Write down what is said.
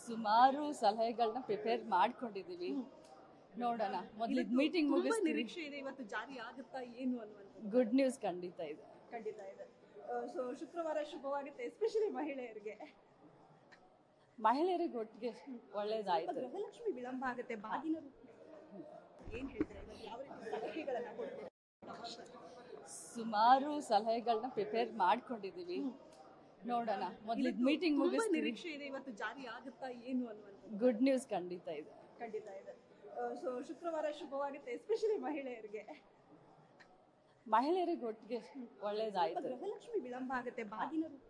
ಸುಮಾರು ಸಲಹೆಗಳನ್ನ ಪ್ರಿಪೇರ್ ಮಾಡ್ಕೊಂಡಿದೀವಿ ನೋಡೋಣ ಮೊದ್ಲು ಮೀಟಿಂಗ್ ತುಂಬಾ ಮುಗಿಸ್ತೀವಿ ನಿರೀಕ್ಷೆ ಇದೆ ಇವತ್ತು ಜಾರಿ ಆಗುತ್ತಾ ಏನು ಅನ್ನುವಂಥದ್ದು ಗುಡ್ ನ್ಯೂಸ್ ಖಂಡಿತ ಇದೆ ಖಂಡಿತ ಇದೆ ಸೊ ಶುಕ್ರವಾರ ಶುಭವಾಗುತ್ತೆ ಎಸ್ಪೆಷಲಿ ಮಹಿಳೆಯರಿಗೆ ಮಹಿಳೆಯರಿಗೆ ಒಟ್ಟಿಗೆ ಒಳ್ಳೇದಾಯ್ತು ಗೃಹಲಕ್ಷ್ಮಿ ವಿಳಂಬ ಆಗುತ್ತೆ ಬಾಗಿನರು ಏನ್ ಹೇಳ್ತಾರೆ ಇವಾಗ ಯಾವ ರೀತಿ ಸಲಹೆಗಳನ್ನ ಕೊಡ್ತಾರೆ ಸುಮಾರು ಸಲಹೆಗಳನ್ನ ಪ್ರಿಪೇರ್ ಮಾಡ್ಕೊಂಡಿದೀವಿ ನೋಡೋಣ ಮೊದ್ಲು ಮೀಟಿಂಗ್ ತುಂಬಾ ಮುಗಿಸ್ತೀವಿ ನಿರೀಕ್ಷೆ ಇದೆ ಇವತ್ತು ಜಾರಿ ಆಗುತ್ತಾ ಏನು ಅನ್ನುವಂಥದ್ದು ಗುಡ್ ನ್ಯೂಸ್ ಖಂಡಿತ ಇದೆ ಖಂಡಿತ ಇದೆ ಸೊ ಶುಕ್ರವಾರ ಶುಭವಾಗುತ್ತೆ ಎಸ್ಪೆಷಲಿ ಮಹಿಳೆಯರಿಗೆ ಮಹಿಳೆಯರಿಗೆ ಒಟ್ಟಿಗೆ ಒಳ್ಳೇದಾಯ್ತು ಗೃಹಲಕ್ಷ್ಮಿ ವಿಳಂಬ ಆಗುತ್ತೆ ಬಾಗಿನರು